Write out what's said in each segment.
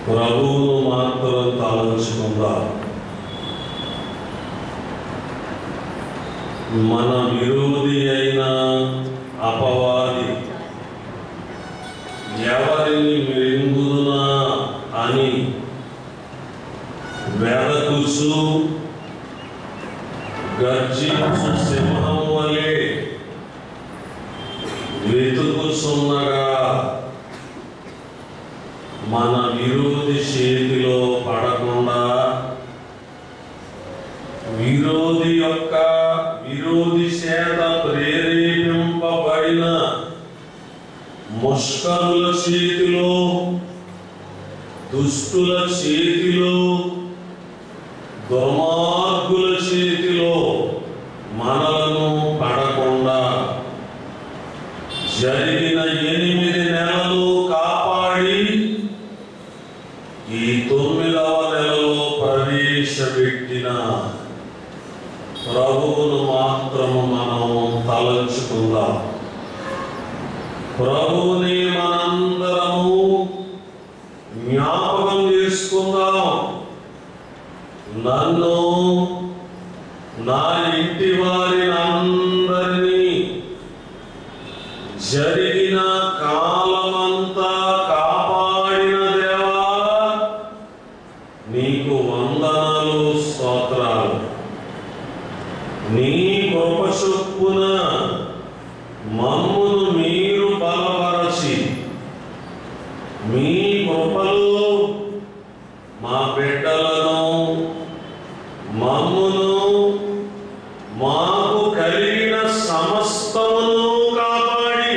ప్రభువును మాత్రం తలంచుకుందాం మన విరోధి అయిన అపవాది ఎవరిని మృంగుదునా అని వెదకుచు గర్జించు సింహం వలె వెతుకుచున్నగా మన విరోధి చేతిలో పడకుండా విరోధి యొక్క విరోధి చేత ప్రేరేపింపబడిన ముష్కరుల చేతిలో దుష్టుల చేతిలో దుర్మార్గుల చేతిలో మనలను పడకుండా జరిగిన ఎనిమిది నెలలు కాపాడి ఈ తొమ్మిదవ నెలలో ప్రవేశపెట్టిన ప్రభువును మాత్రము మనం తలంచుకుందాం ప్రభువుని మనందరము జ్ఞాపకం చేసుకుందాం నన్ను నా ఇంటి వారిని అందరినీ జరిగిన కాలమంతా కాపాడిన దేవా నీకు వందనాలు స్తోత్రాలు నీ కృప చొప్పున మమ్మును మీరు బలపరచి మీ కృపలో మా బిడ్డలను మమ్మును మాకు కలిగిన సమస్తమును కాపాడి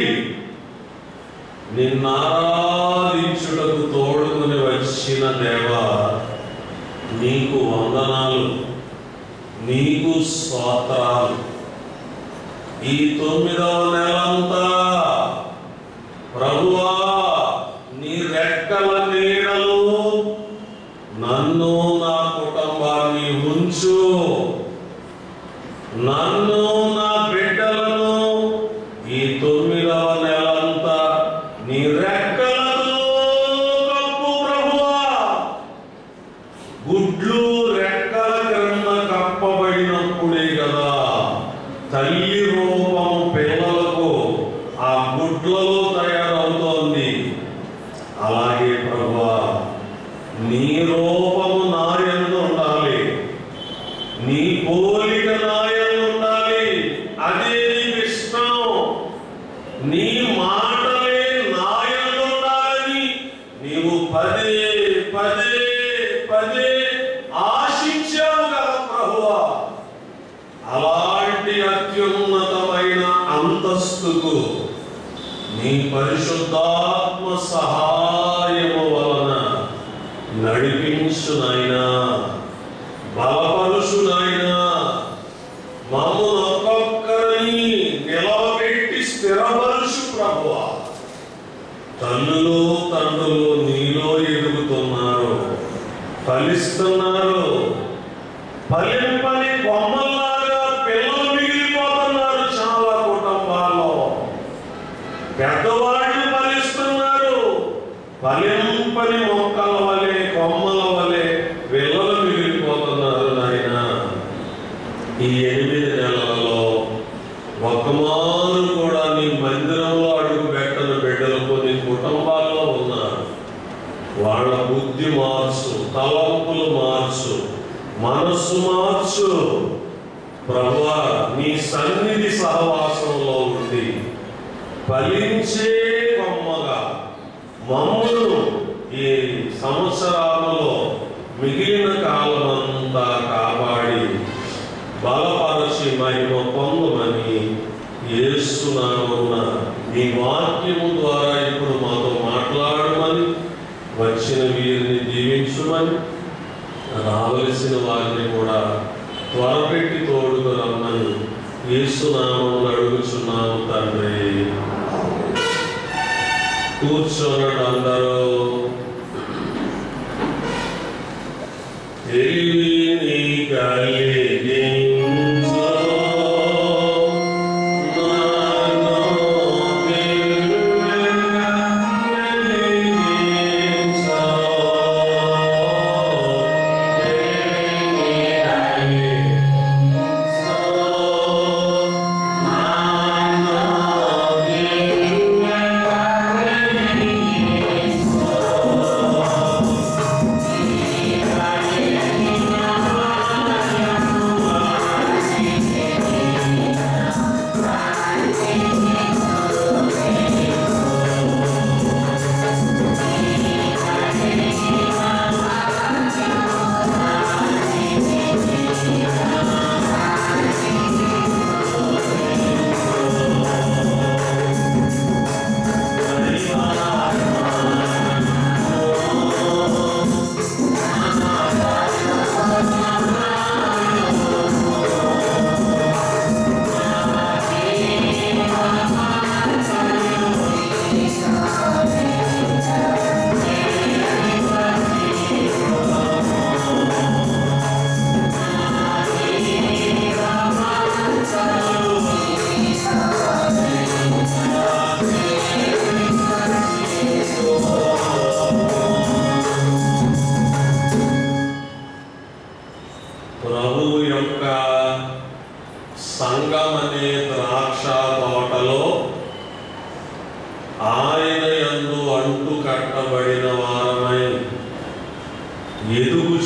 నిన్నారాధించుటకు తోడుకుని వచ్చిన దేవా నీకు వందనాలు నీకు స్తోత్రాలు ఈ తొమ్మిదవ నెలంతా ప్రభువా నీ రెక్కల నీడలు నన్ను నా కుటుంబాన్ని ఉంచు నన్ను నా బిడ్డలను ఈ తొమ్మిదవ నెలంతా నీ రెక్కలతో కప్పు ప్రభువా గుడ్లు రెక్కల క్రింద కప్పబడినప్పుడే కదా తల్లి రూపం పిల్లలకు ఆ గుడ్లలో తయారవుతోంది అలాగే ప్రభువా నీ రూపము నాయందు ఉండాలి నీ పోలిక నాయందు ఉండాలి అదే నీకు ఇష్టం నీ మాటలే నాయందు ఉండాలని నీవు పదే పదే పదే ఆశించావు కదా ప్రభువా అలాంటి అత్యున్నతమైన అంతస్తుకు నీ పరిశుద్ధాత్మ సహాయము వలన నడిపించు నాయనా బలపరుచు నాయనా మమ్మల్ని ఒక్కొక్కరిని నిలవబెట్టి స్థిరపరుచు ప్రభువా తల్లులు తండ్రులు నీలో ఎదుగుతున్నారు ఫలిస్తున్నారు ఫలింపని కొమ్మల్లాగా పిల్లలు మిగిలిపోతున్నారు చాలా కుటుంబాల్లో పెద్దవాళ్ళు ఫలిస్తున్నారు ఫలింపని మొక్కల వలె కొమ్మల వలె పిల్లలు మిగిలిపోతున్నారు నాయన ఈ ఎనిమిది నెలలలో ఒక్కమారు కూడా నీ మందిరంలో అడుగు పెట్టని బిడ్డలు కొన్ని కుటుంబాల్లో ఉన్నారు వాళ్ళ బుద్ధి మార్చు తలంపులు మార్చు మనస్సు మార్చు ప్రభువా నీ సన్నిధి సహవాసంలో ఉండి ఫలించే కొమ్మగా మమ్మును ఈ సంవత్సరాలలో మిగిలిన కాలమంతా కాపాడి బలపరచి మహిమ పొందమని ఏస్తున్నామున్న నీ వాక్యము ద్వారా ఇప్పుడు మాతో మాట్లాడమని వచ్చిన వీరిని దీవించుమని రావలసిన వారిని కూడా త్వరపెట్టి తోడుకు రమ్మని ఏసునామములు అడుగుచున్నాము తండ్రి కూర్చోనడు అందరూ తెలివిని కలిగించు నన్ను తెలివిని కలిగించు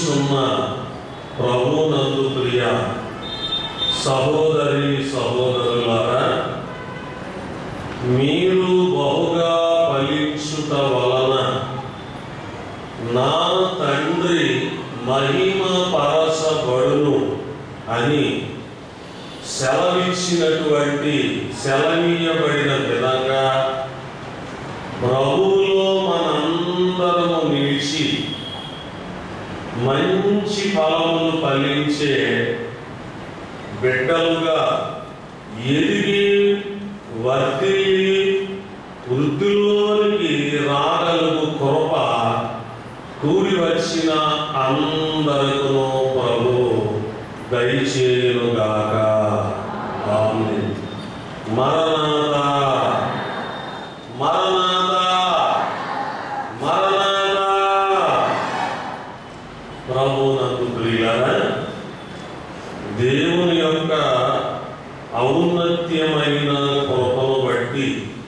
వినుచున్న ప్రభునందు ప్రియ సహోదరి సహోదరులారా మీరు బహుగా ఫలించుట వలన నా తండ్రి మహిమ పరచబడును అని సెలవిచ్చినటువంటి సెలవీయబడిన విధంగా ప్రభువులో మనందరము నిలిచి మంచి ఫలములు ఫలించే బిడ్డలుగా ఎదిగి వర్తిల్లి వృద్ధిలోనికి రాగలుగు కృప కూడి వచ్చిన అందరకును ప్రభు దయచేయునుగాక ఆమేన్ మరణాత మరణాత మరణాత ప్రభు నందు ప్రియులారా దేవుని యొక్క ఔన్నత్యమైన కృపను బట్టి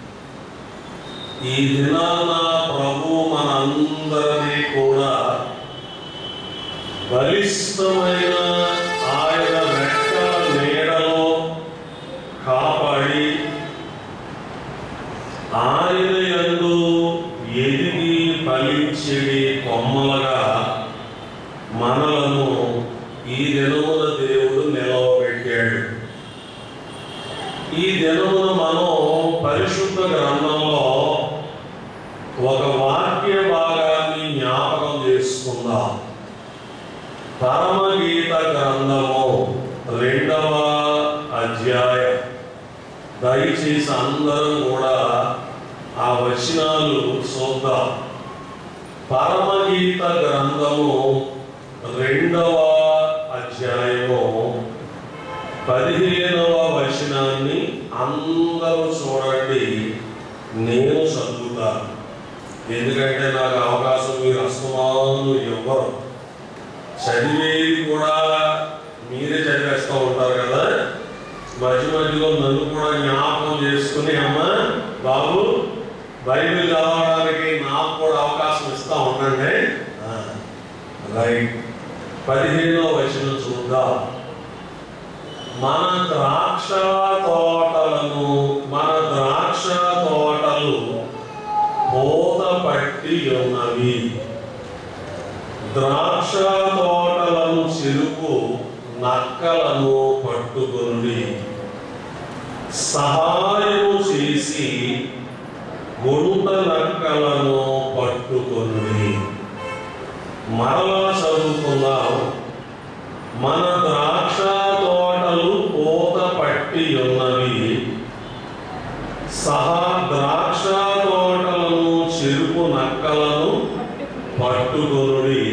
ఈ దినాన ప్రభు మనందరినీ కూడా బలిష్టమైన ఆయన రెక్కల నీడలో కాపాడి ఆయన యందు ఎదిగి ఫలించేది కొమ్మలుగా మనలను ఈ దినమున దేవుడు నిలవబెట్టాడు ఈ దినమున మనం పరిశుద్ధ గ్రంథంలో ఒక వాక్య భాగాన్ని జ్ఞాపకం చేసుకుందాం పరమగీత గ్రంథము రెండవ అధ్యాయం దయచేసి అందరం కూడా ఆ వచనాలు చూద్దాం పరమగీత గ్రంథము రెండవ అధ్యాయము పదిహేనవ వచనాన్ని అందరూ చూడండి నేను చదువుతాను ఎందుకంటే నాకు అవకాశం మీరు అస్తమాను ఇవ్వరు చదివేది కూడా మీరే చదివేస్తూ ఉంటారు కదా మధ్య మధ్యలో నన్ను కూడా జ్ఞాపకం చేసుకుని అమ్మా బాబు బైబిల్ చదవడానికి నాకు కూడా అవకాశం ఇస్తా ఉండండి ఆ, రైట్ పదిహేనో వచనం చూద్దాం మన ద్రాక్ష తోటలను మన ద్రాక్ష తోటలు పూత పట్టి ఉన్నవి ద్రాక్ష తోటలను చెరుకు నక్కలను పట్టుకొని సహాయము చేసి గుంట నక్కలను పట్టుకొని మరలా చదువుకుందాం మన ద్రాక్ష తోటలు పూత పట్టి ఉన్నవి సహా ద్రాక్ష తోటలను చెరుకు నక్కలను పట్టుకొనుడి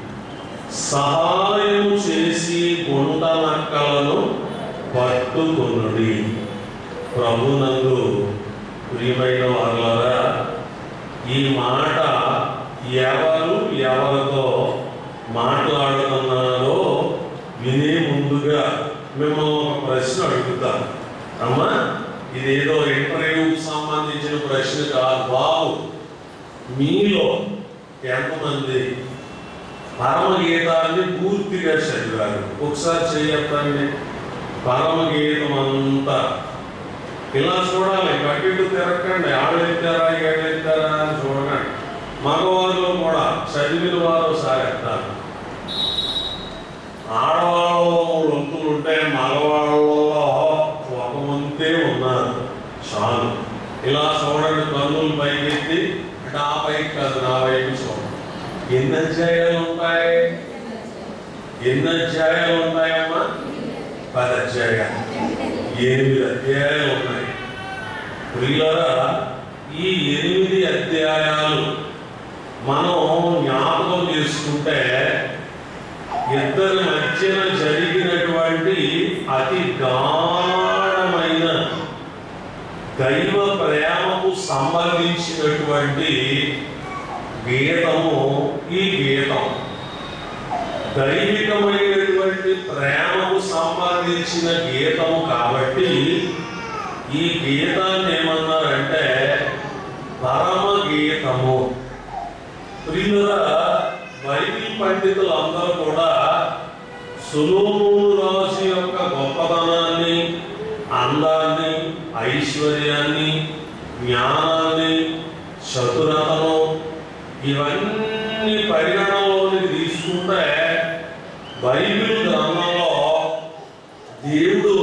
సహాయం చేసి గుంట నక్కలను పట్టుకొనుడి ప్రభునందు ప్రియమైన వాళ్ళరా ఈ మాట ఎవరు ఎవరితో మాట్లాడుతున్నారో వినే ముందుగా మిమ్మల్ని ఒక ప్రశ్న అడుగుతాను అమ్మా ఇదేదో ఇంటర్వ్యూకి సంబంధించిన ప్రశ్న కాదు బాబు మీలో ఎంతమంది పరమగీతాన్ని పూర్తిగా చదివారు ఒకసారి చెయ్యప్పండి పరమగీతం అంతా ఇలా చూడాలి కట్టిట్టు తిరగండి ఆడెత్తారా ఏడెత్తారా అని చూడకండి మగవాళ్ళు కూడా చదివిన వారు సారెత్తారు ఆడవాళ్ళు వంతులు ఉంటే మగవాళ్ళలో ఒక వంతే ఉన్నారు చాలు ఇలా చూడండి కన్నులు పైకెత్తి అంటే ఆ పైకి కాదు నా వైపు చూడండి ఎన్ని అధ్యాయాలు ఉంటాయి ఎన్ని అధ్యాయాలు ఉంటాయమ్మా పది అధ్యాయాలు ఎనిమిది అధ్యాయాలు ఉన్నాయి ప్రియులరా ఈ ఎనిమిది అధ్యాయాలు మనం జ్ఞాపకం చేసుకుంటే ఇద్దరి మధ్యన జరిగినటువంటి అతి గాఢమైన దైవ ప్రేమకు సంబంధించినటువంటి గీతము ఈ గీతం దైవికమైనటువంటి ప్రేమకు సంబంధించిన గీతము కాబట్టి ఈ గీతాన్ని ఏమన్నారంటే పరమ గీతము ప్రియుల బైబిల్ పండితులు అందరూ కూడా సులోమోను రాజు యొక్క గొప్పతనాన్ని అందాన్ని ఐశ్వర్యాన్ని జ్ఞానాన్ని చతురతను ఇవన్నీ పరిగణనలోకి తీసుకుంటే బైబిల్ గ్రంథంలో దేవుడు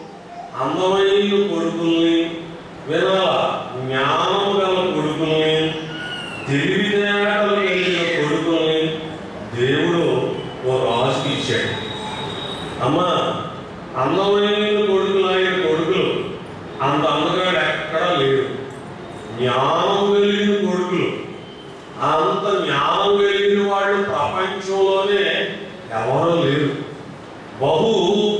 అందమైన కొడుకుల్ని వినాల జ్ఞానం గల కొడుకుల్ని తెలివితేటలు కలిగిన కొడుకుల్ని దేవుడు ఓ రాజుకి ఇచ్చాడు అమ్మా అందమైన కొడుకులు ఆయన కొడుకులు అంత అందగాడు ఎక్కడా లేడు జ్ఞానం కలిగిన కొడుకులు అంత జ్ఞానం కలిగిన వాళ్ళు ప్రపంచంలోనే ఎవరూ లేరు బహు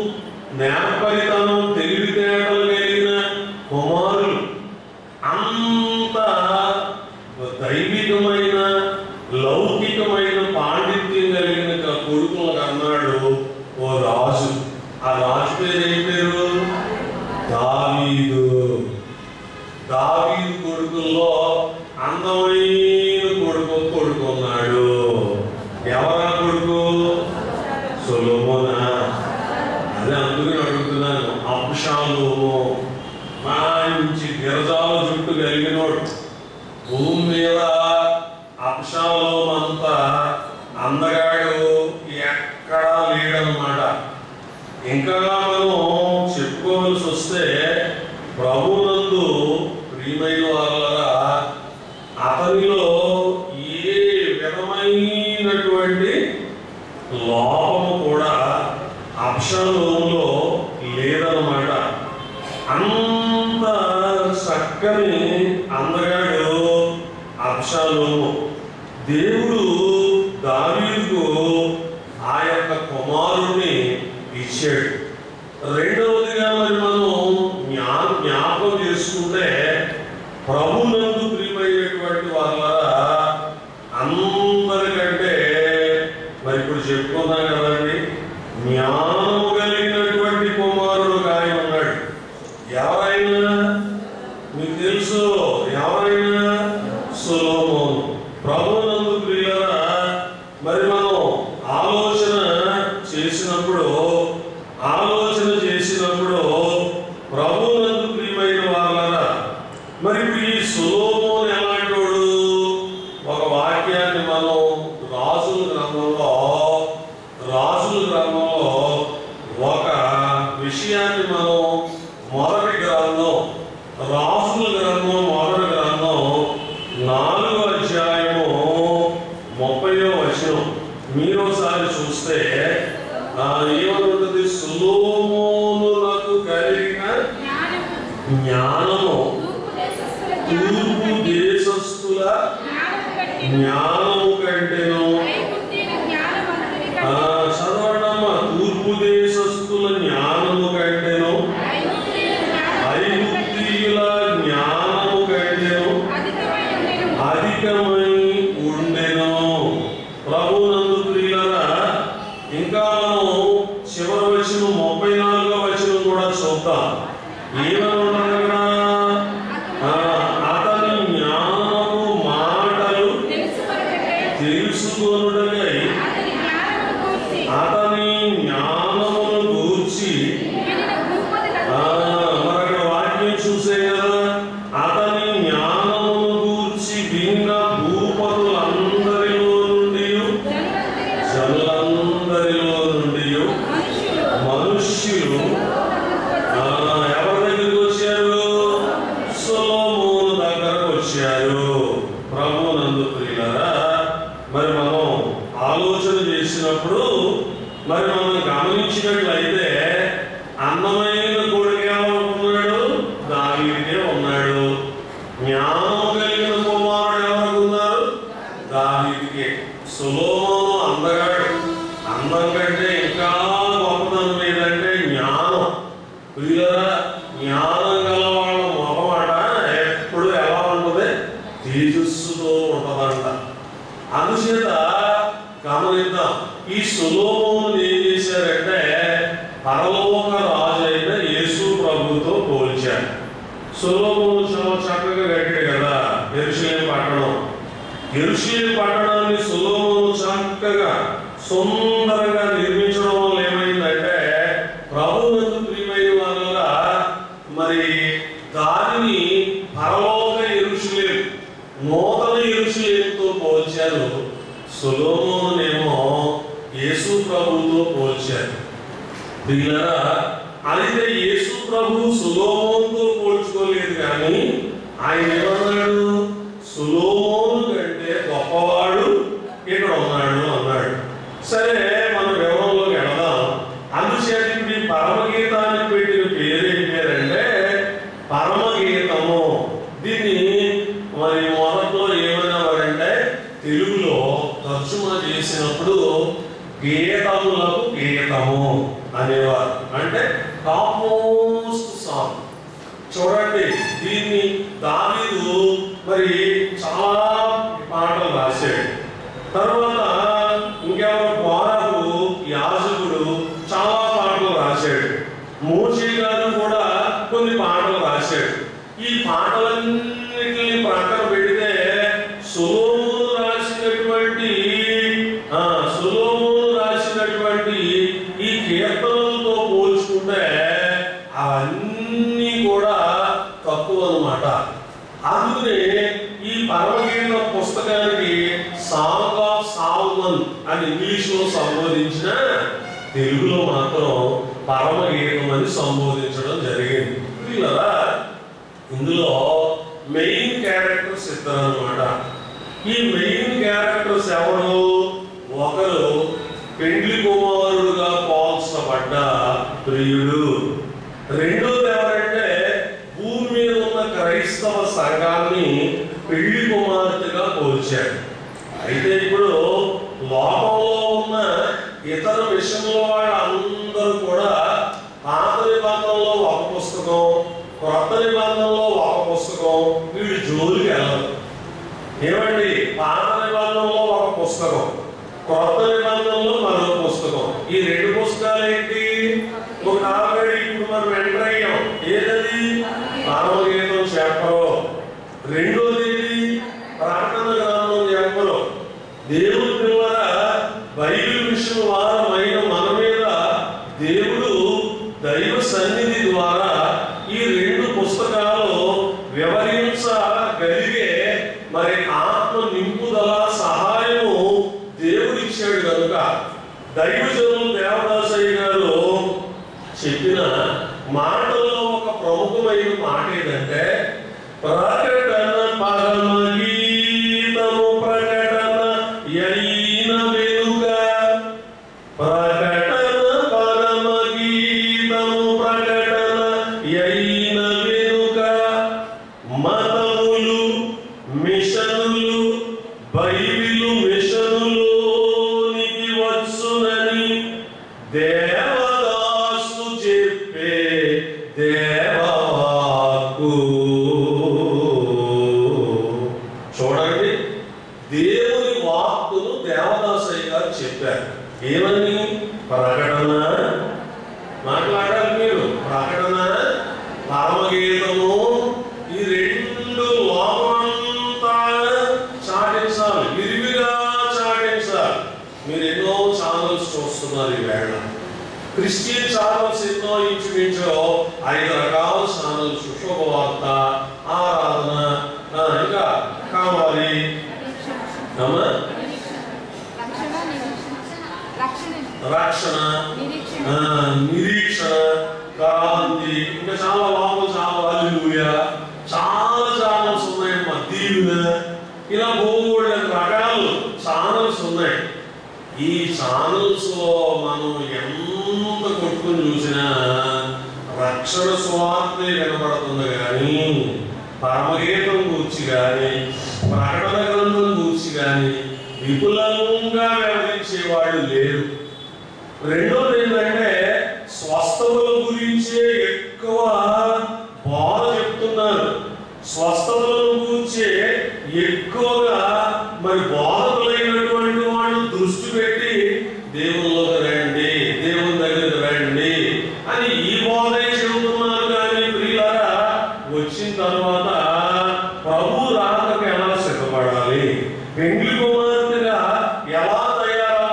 నేర్పరితనం తెలివితేటలు కలిగిన కుమారులు అంత దైవికమైన లౌకికమైన పాండిత్యం కలిగిన క- కొడుకులకు అన్నాడు ఓ రాజు ఆ రాజు పేరు ఏం పేరు దావీదు దావీదు కొడుకుల్లో అందమైన కొడుకు కొడుకున్నాడు ఎవరా కొడుకు సొలోమోనా అదే అందుకని అడుగుతున్నాను అంశాలు మంచి గిరజాల జుట్టు కలిగినోడు భూమి మీద అంశాలు అంత అందగాడు ఎక్కడా లేడనమాట ఇంకా మనం చెప్పుకోవాల్సి వస్తే ప్రభునందు ప్రియమైన వాళ్ళరా అతనిలో ఏ విధమైనటువంటి లోపము కూడా అక్షరంలో లేదన్నమాట అంత చక్కని అందగాడు అక్షలోము దేవుడు దావీదుకు ఆ యొక్క కుమారుణ్ణి ఇచ్చాడు రెండవదిగా మరి మనం జ్ఞా జ్ఞాపకం చేసుకుంటే ప్రభునందు ప్రియమైనటువంటి వాళ్ళ అందరికంటే మరి ఇప్పుడు చెప్పుకున్నాం కదండి జ్ఞానము కలిగినటువంటి కుమారుడు ఒక ఆయన ఉన్నాడు ఎవరైనా మీకు తెలుసు ఎవరైనా సులోమోను ప్రభునందు ప్రియులరా మరి మనం ఆలోచన చేసినప్పుడు ఆలోచన చేసినప్పుడు ప్రభునందు ప్రియమైన వాళ్ళరా మరి ఇప్పుడు ఈ సులోమోను ఎలాంటోడు ఒక వాక్యాన్ని మనం రాజుల గ్రంథంలో రాజుల గ్రంథంలో ఒక విషయాన్ని మనం మొదటి గ్రంథం రాజుల గ్రంథం మొదటి గ్రంథం నాలుగో అధ్యాయము ముప్పయో వచనం మీరు ఒకసారి చూస్తే ఆ, ఏమనుంటుంది సులోమోనులకు కలిగిన జ్ఞానము తూర్పు దేశస్థుల జ్ఞానము కంటేను ఆ, చదవండమ్మా తూర్పు దేశస్థుల జ్ఞానము కంటేను ఐగుప్తీయుల జ్ఞానము కంటేను అధికమై ఉండెను ప్రభునందు ప్రియులరా ఇంకా మనం చివరి వచ్చిన ముప్పై నాలుగో వచ్చిన కూడా చూద్దాం ఏమని ఉన్నది అక్కడ ఆ, అతని జ్ఞానము మాటలు తెలుసుకొనుటకై అతని జ్ఞానమును గూర్చి ఆ, మరి అక్కడ వాక్యం చూసే కదా అతని జ్ఞానమును గూర్చి విన్న భూపతులందరిలో నుండి జనులందరిలో నుండి మనుష్యులు ఆ, ఎవరి దగ్గరికి వచ్చారు సొలొమోను దగ్గరకు వచ్చారు ప్రభు నందు ప్రియులరా మరి మనం ఆలోచన చేసినప్పుడు మరి మనం గమనించినట్లయితే అందమైన కొడుకు ఎవరుకున్నాడు దావీదే ఉన్నాడు జ్ఞానం కలిగిన కుమారుడు ఎవరికి ఉన్నారు దావీదికే సులోమోను అందగాడు అందం కంటే ఇంకా గొప్పతనం ఏంటంటే జ్ఞానం ప్రియులరా జ్ఞానం గల వాళ్ళ మొహమాట ఎప్పుడు ఎలా ఉంటుంది తేజస్సుతో ఉంటదంట అందుచేత గమనిద్దాం ఈ సులోమోను ఏం చేశారంటే పరలోక రాజు అయిన యేసు ప్రభుతో పోల్చారు సులోమోను చాలా చక్కగా కట్టాడు కదా ఎరుసలేం పట్టణం ఎరుసలేం పట్టణాన్ని సులోమోను చక్కగా చక్కగా సుందరంగా నిర్మించడం వల్ల ఏమైందంటే ప్రభువునందు ప్రియమైన వాళ్ళ మరి దానిని పరలోక ఎరుషులేం నూతన ఎరుషులేంతో పోల్చారు సులోమోనేమో యేసు ప్రభువుతో పోల్చారు పిల్లరా అయితే యేసు ప్రభు సులోమోన్తో పోల్చుకోలేదు కానీ ఆయన ఏమన్నాడు సులోమోను కంటే గొప్పవాడు ఇక్కడ ఉన్నాడు అన్నాడు సరే మనం వివరంలోకి వెళదాం అందుచేత ఇప్పుడు ఈ పరమగీతానికి పెట్టిన పేరు ఏం పేరంటే పరమగీతము దీన్ని మరి మొదట్లో ఏమన్నారంటే తెలుగులో తర్జుమా చేసినప్పుడు గీతములకు గీతము అనేవారు అంటే టాప్ మోస్ట్ సాంగ్ చూడండి దీన్ని దావీదు మరి చాలా పాటలు రాశాడు తర్వాత ఇంకెవరో బోరకు యాజకుడు చాలా పాటలు రాశాడు మూర్చి గారు కూడా కొన్ని పాటలు రాశాడు ఈ పాటలన్నిటిని ప్రక్కన పెడితే సులోమును రాసినటువంటి ఆ సులోమును రాసినటువంటి ఈ కీర్తనలతో పోల్చుకుంటే అవన్నీ కూడా తక్కువ అన్నమాట అందుకనే ఈ పరమగీత పుస్తకానికి సాంగ్ ఆఫ్ సాల్మన్ అని ఇంగ్లీష్ లో సంబోధించిన తెలుగులో మాత్రం పరమగీతం అని సంబోధించడం జరిగింది పిల్లరా ఇందులో మెయిన్ క్యారెక్టర్స్ ఇద్దరు అనమాట ఈ మెయిన్ క్యారెక్టర్స్ ఎవరు ఒకరు పెండ్లి కుమారుడుగా పోల్చబడ్డ ప్రియుడు రెండోది ఎవరంటే భూమి మీద ఉన్న క్రైస్తవ సంఘాన్ని పెళ్లి కుమార్తెగా పోల్చాడు అయితే ఇప్పుడు లోకంలో ఉన్న ఇతర విషయంలో వాళ్ళందరూ కూడా పాత నిబంధనలో ఒక పుస్తకం క్రొత్త నిబంధనలో ఒక పుస్తకం వీళ్ళు జోలికి వెళ్ళరు ఏమండి పాత నిబంధనలో ఒక పుస్తకం క్రొత్త నిబంధనలో మరో పుస్తకం ఈ రెండు పుస్తకాలు ఏంటి ఒక ఆల్రెడీ ఇప్పుడు మనం ఎంటర్ అయ్యాం ఏదది పరమగీతం చెప్పరు రెండోది ఏది ప్రకటన గ్రంథం చెప్పరు దేవుడి పిల్లల బైబిల్ విషయం వారమైన మన మీద దేవుడు దైవ సన్నిధి ద్వారా ఈ రెండు పుస్తకాలు వివరించగలిగే మరి ఆత్మ నింపుదల సహాయము దేవుడు ఇచ్చాడు కనుక దైవజనులు దేవదాసయ్య గారు చెప్పిన మాటల్లో ఒక ప్రముఖమైన మాట ఏంటంటే ప్రకటన పరమగీతము ప్రకటన అయిన వెనుక ప్రకటన పరమగీతము ప్రకటన అయిన వెనుక మతములు మిషనులు బైబిలు మిషనులోనికి వచ్చునని దేవదాసు చెప్పే దేవవాకు చూడండి దేవుని వాక్కును దేవదాసయ్య గారు చెప్పారు ఏమని ప్రకటన మాట్లాడాలి మీరు ప్రకటన పరమగీతము ఈ రెండు లోకమంతా చాటించాలి విరివిగా చాటించాలి మీరు ఎన్నో ఛానల్స్ చూస్తున్నారు ఈ వేళ క్రిస్టియన్ ఛానల్స్ ఎన్నో ఇంచుమించు ఐదు రకాల ఛానల్స్ శుభవార్త ఆరాధన ఆ, ఇంకా కావాలి అమ్మా రక్షణ నిరీక్షణ రక్షణ రక్షణ నిరీక్షణ ఆ, నిరీక్షణ క్రాంతి ఇంకా చాలా లోపల చాలా హల్లెలూయా చాలా ఛానల్స్ ఉన్నాయమ్మా దీవెన ఇలా బోల్డ్ రకాలు ఛానల్స్ ఉన్నాయి ఈ ఛానల్స్ లో మనం ఎంత కొట్టుకుని చూసినా రక్షణ స్వార్థే వినపడుతుంది కానీ పరమగీతం గూర్చి కానీ ప్రకటన గ్రంథం గూర్చి కానీ విపులంగా వివరించేవాడు లేరు రెండోది ఏంటంటే స్వస్థతల గురించే ఎక్కువ బోధ చెప్తున్నారు స్వస్థతలను గురించే ఎక్కువగా మరి బోధకులైనటువంటి వాళ్ళు దృష్టి పెట్టి దేవుళ్ళకి రండి దేవుని దగ్గరికి రండి అని ఈ బోధే చెబుతున్నారు కానీ ప్రియులారా వచ్చిన తర్వాత ప్రభు రాకకు ఎలా సిద్ధపడాలి పెండ్లి కుమార్తెగా ఎలా తయారవ్వాలి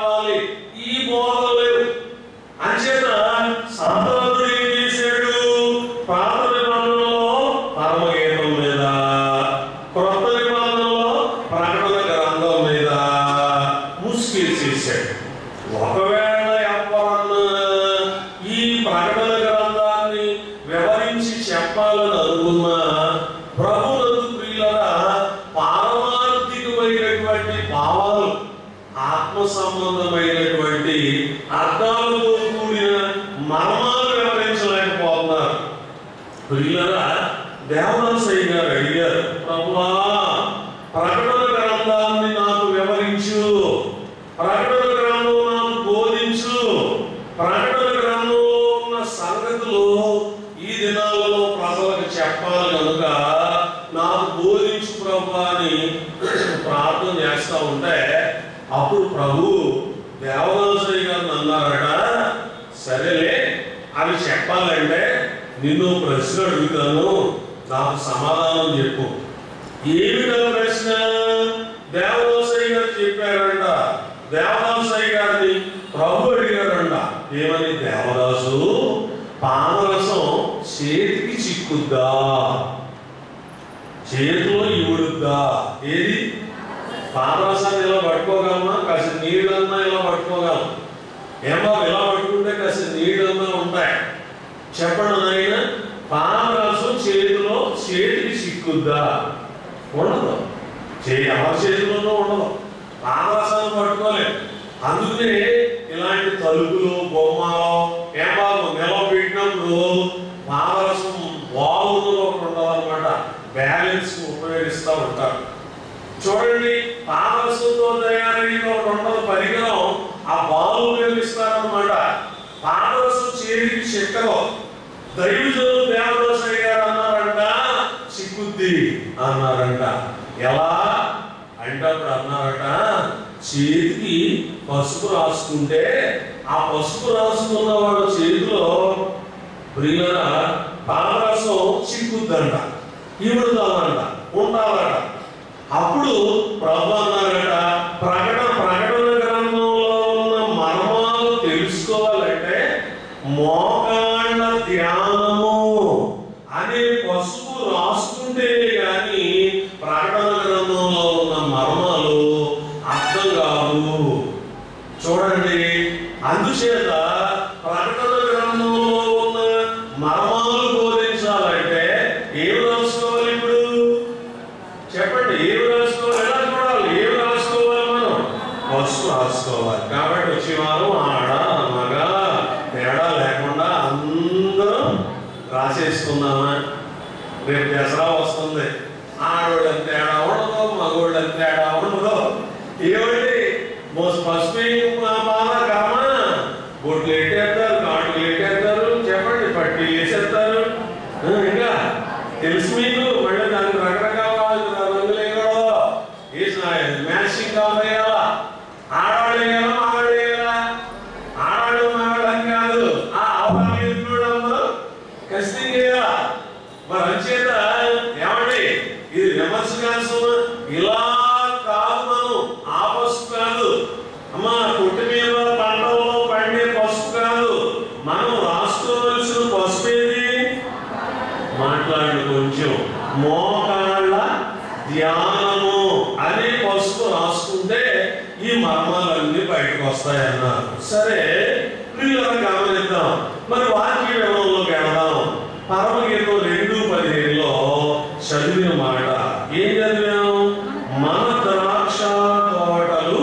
పూడ్చికేసేసాడు ఒకవేళ ఎవరన్నా ఈ ప్రకటన గ్రంథాన్ని వివరించి చెప్పాలని అనుకున్నా ప్రభునందు ప్రియులరా పారమార్థికమైనటువంటి భావాలు ఆత్మ సంబంధమైనటువంటి అర్థాలతో కూడిన మర్మాలు వివరించలేకపోతున్నారు ప్రియులరా దేవదాసయ్య గారు అడిగారు ప్రభువా ప్రకటన గ్రంథాన్ని నాకు వివరించు ప్రకటన గ్రంథం నాకు బోధించు ప్రకటన గ్రంథంలో ఉన్న సంగతులు ఈ దినాలలో ప్రజలకు చెప్పాలి కనుక నాకు బోధించు ప్రభు అని ప్రార్థన చేస్తా ఉంటే అప్పుడు ప్రభు దేవదాసయ్య గారు అన్నారట సరేలే అవి చెప్పాలంటే నిన్ను ప్రశ్న అడుగుతాను నాకు సమాధానం చెప్పు ఏమిటో ప్రశ్న దేవదాసయ్య గారు చెప్పారంట దేవదాసయ్య గారిని ప్రభు అడిగారంట ఏమని దేవదాసు పానరసం చేతికి చిక్కుద్దా చేతిలో ఇవుడుద్దా ఏది పానరసాన్ని ఇలా పట్టుకోగలమా కాస్త నీళ్ళన్నా ఇలా పట్టుకోగలం ఏమో ఇలా పట్టుకుంటే కాస్త నీళ్ళన్నా ఉంటాయి చెప్పండి నాయన పానరసం చేతిలో చేతికి చిక్కుద్దా ఉండదు చేయి ఎవరి చేతిలోనూ ఉండదు పానరసాన్ని పట్టుకోలేదు అందుకనే ఇలాంటి తలుపులు బొమ్మలు ఏమాలు నిలబెట్టినప్పుడు పానరసం బాగుందో ఒకటి ఉండాలన్నమాట బ్యాలెన్స్ ఉపయోగిస్తూ ఉంటారు చూడండి పాదరసంతో తయారైన ఒక ఉండదు పరికరం ఆ బాలు ఉపయోగిస్తారన్నమాట పాదరసం చేతికి చెక్కలో దైవజనులు దేవదాసయ్య గారు అన్నారంట చిక్కుద్ది అన్నారంట ఎలా అంటే అప్పుడు అన్నారట చేతికి పసుపు రాసుకుంటే ఆ పసుపు రాసుకున్న వాడు చేతిలో ప్రియులరా పాదరసం చిక్కుద్దంట ఈవిడుదామంట ఉండాలట అప్పుడు ప్రభు అన్నారట ప్రకటన ప్రకటన గ్రంథంలో ఉన్న మర్మాలు తెలుసుకోవాలంటే మోకాళ్ళ ధ్యానము అనే పసుపు రాసుకుంటేనే గాని ప్రకటన గ్రంథంలో ఉన్న మర్మాలు అర్థం కావు చూడండి అందుచేత ప్రకటన గ్రంథంలో ఉన్న మర్మాలు బోధించాలంటే ఏమి రాసుకోవాలి ఇప్పుడు చెప్పండి ఏమి రాసుకోవాలి ఎలా చూడాలి ఏమి రాసుకోవాలి మనం పసుపు రాసుకోవాలి కాబట్టి వచ్చే వారం ఆడ మగ తేడా లేకుండా అందరూ రాసేసుకుందామా రేపు దసరా వస్తుంది ఆడవాళ్ళని తేడా ఉండదు మగవాళ్ళని తేడా ఉండదు ఏమండి మోస్ పసుపు బాగా కామా బొట్లు ఎట్టేస్తారు కాటులు ఎట్టేస్తారు చెప్పండి పట్టి వేసేస్తారు ఆ, ఇంకా తెలుసు మీకు మళ్ళీ దానికి రకరకాల రంగులు వేయకూడదు వేసిన మ్యాచింగ్ కావాలా ఆడవాళ్ళు వేయాలా మగవాళ్ళు వేయాలా ఆడవాళ్ళు మగవాళ్ళు అని కాదు ఆ అవగాహన ఎదుగుడమ్మా ఖచ్చితంగా వేయాలా మరి అంచేత ఏమండి ఇది విమర్శ కాదు ఇలా కాదు మనం ఆ పసుపు కాదు అమ్మా కొట్టు మీద పంటల్లో పండే పసుపు కాదు మనం రాసుకోవలసిన పసుపు ఏది మాట్లాడు కొంచెం మోకాళ్ళ ధ్యానము అనే పసుపు రాసుకుంటే ఈ మర్మాలన్నీ బయటకు వస్తాయన్నారు సరే ప్రియులను గమనిద్దాం మరి వాక్య వివరంలోకి వెళదాం పరమగీతం రెండు పదిహేనులో చదివిన మాట ఏం చదివాం మన ద్రాక్ష తోటలు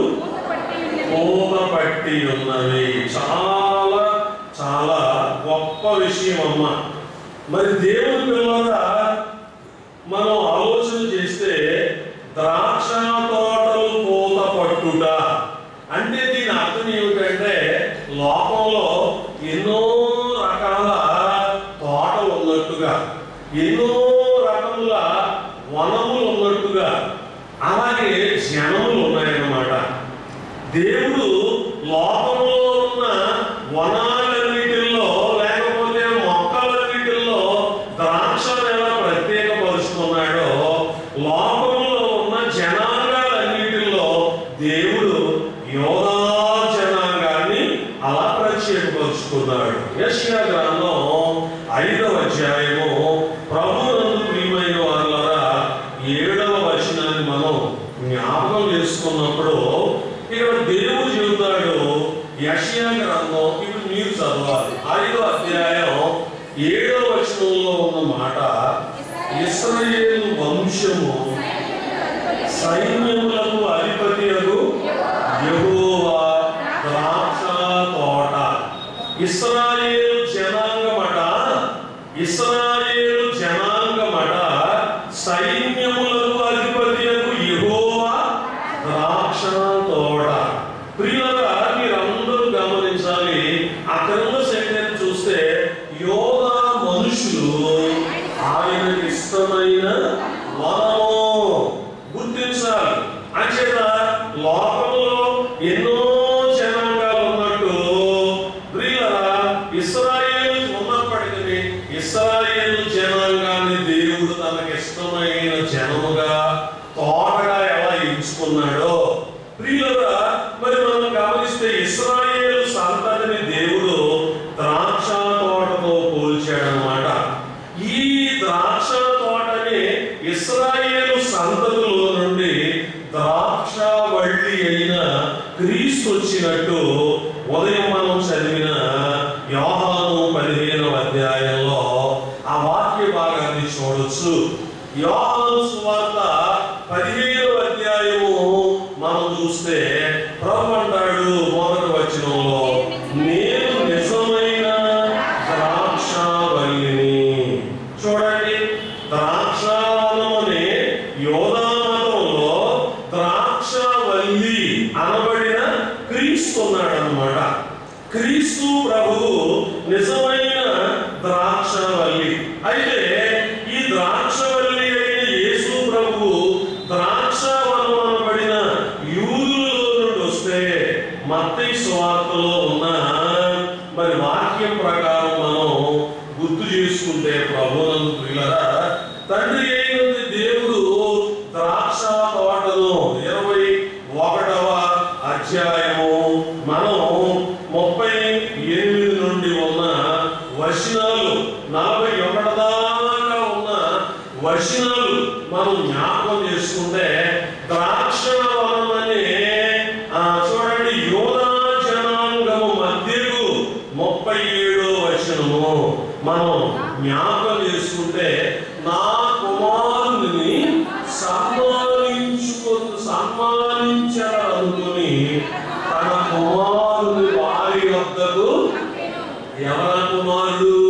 పూత పట్టి ఉన్నవి చాలా చాలా గొప్ప విషయం అమ్మ మరి దేవుని పిల్లగా మనం ఆలోచన చేస్తే ద్రాక్ష తోటలు పూత పట్టుట అంటే దీని అర్థం ఏమిటంటే లోకంలో ఎన్నో రకాల తోటలు ఉన్నట్టుగా ఎన్నో రకముల వనములు ఉన్నట్టుగా అలాగే జనములు ఉన్నాయన్నమాట దేవుడు లోకంలో ఉన్న వనాలన్నిటిలో లేకపోతే మొక్కలన్నిటిలో ద్రాక్షను ఎలా ప్రత్యేకపరుచుకున్నాడో లోకంలో ఉన్న జనాంగాలన్నిటిలో దేవుడు యోగా జనాంగాన్ని అలా ప్రత్యేకపరుచుకున్నాడు యశ్యా గ్రంథం ఐదవ అధ్యాయము ప్రభునందు ప్రియమైన వాళ్ళరా ఏడవ వచనాన్ని మనం జ్ఞాపకం చేసుకున్నప్పుడు ఇక్కడ దేవుడు దేవుడు చెబుతాడు యషయా గ్రంథం ఇప్పుడు మీరు చదవాలి ఐదో అధ్యాయం ఏడో వచనంలో ఉన్న మాట ఇస్రాయేలు వంశము సైన్యములకు అధిపతి యెహోవా ద్రాక్ష తోట ఇస్రాయేలు జనాంగమట ఇస్రాయేలు జనాంగమట సైన్యములకు అధిపతి యెహోవా ద్రాక్ష తోట ప్రియులరా మీరందరూ గమనించాలి ఆ క్రింద సెంటెన్స్ చూస్తే యోగా మనుషులు ఆయనకి ఇష్టమైన వనము గుర్తించాలి అంచేత లోకంలో ఎన్నో జనాంగాలు ఉన్నట్టు ప్రియులరా ఇస్రాయేల్ ఉన్నప్పటికీ ఇస్రాయేల్ జనాంగాన్ని దేవుడు తనకి ఇష్టమైన జనముగా తోటగా ఎలా ఎంచుకున్నాడో ప్రియులరా మరి మనం గమనిస్తే ఇస్రాయేల్ సంతతిని దేవుడు ద్రాక్ష తోటతో పోల్చాడనమాట ఈ ద్రాక్ష తోటని ఇస్రాయేలు సంతతుల నుండి ద్రాక్ష వల్లి అయిన క్రీస్తు వచ్చినట్టు ఉదయం మనం చదివిన యోహాను పదిహేనవ అధ్యాయంలో ఆ వాక్య భాగాన్ని చూడొచ్చు యోహాను సువార్త పదిహేనవ అధ్యాయము మనం చూస్తే ప్రభు అంటాడు మొదటి వచనంలో నేను నిజమైన ద్రాక్షావల్లిని చూడండి ద్రాక్షావనమని యోధామతంలో ద్రాక్షావల్లి అనబడిన క్రీస్తు ఉన్నాడనమాట క్రీస్తు ప్రభువు నిజమైన ద్రాక్షవల్లి అయితే ఈ ద్రాక్షవల్లి అయిన యేసు ప్రభువు ద్రాక్షవనం అనబడిన యూదులలో నుండి వస్తే మత్తయి సువార్తలో ఉన్న మరి వాక్యం ప్రకారం మనం గుర్తు చేసుకుంటే ప్రభువునందు ప్రియులరా తండ్రి అయినది దేవుడు ద్రాక్ష తోటను ఇరవై ఒకటవ అధ్యాయము మనం ముప్పై ఎనిమిది నుండి ఉన్న వచనాలు నలభై ఒకటి దాకా ఉన్న వచనాలు మనం జ్ఞాపకం చేసుకుంటే ద్రాక్ష వనమని ఆ, చూడండి యోధా జనాంగము మధ్యకు ముప్పై ఏడో వచనము మనం జ్ఞాపకం చేసుకుంటే నా కుమారుని సన్మానించుకో సన్మానించాలనుకుని తన కుమారుని వారి వద్దకు ఎవరి కుమారుడు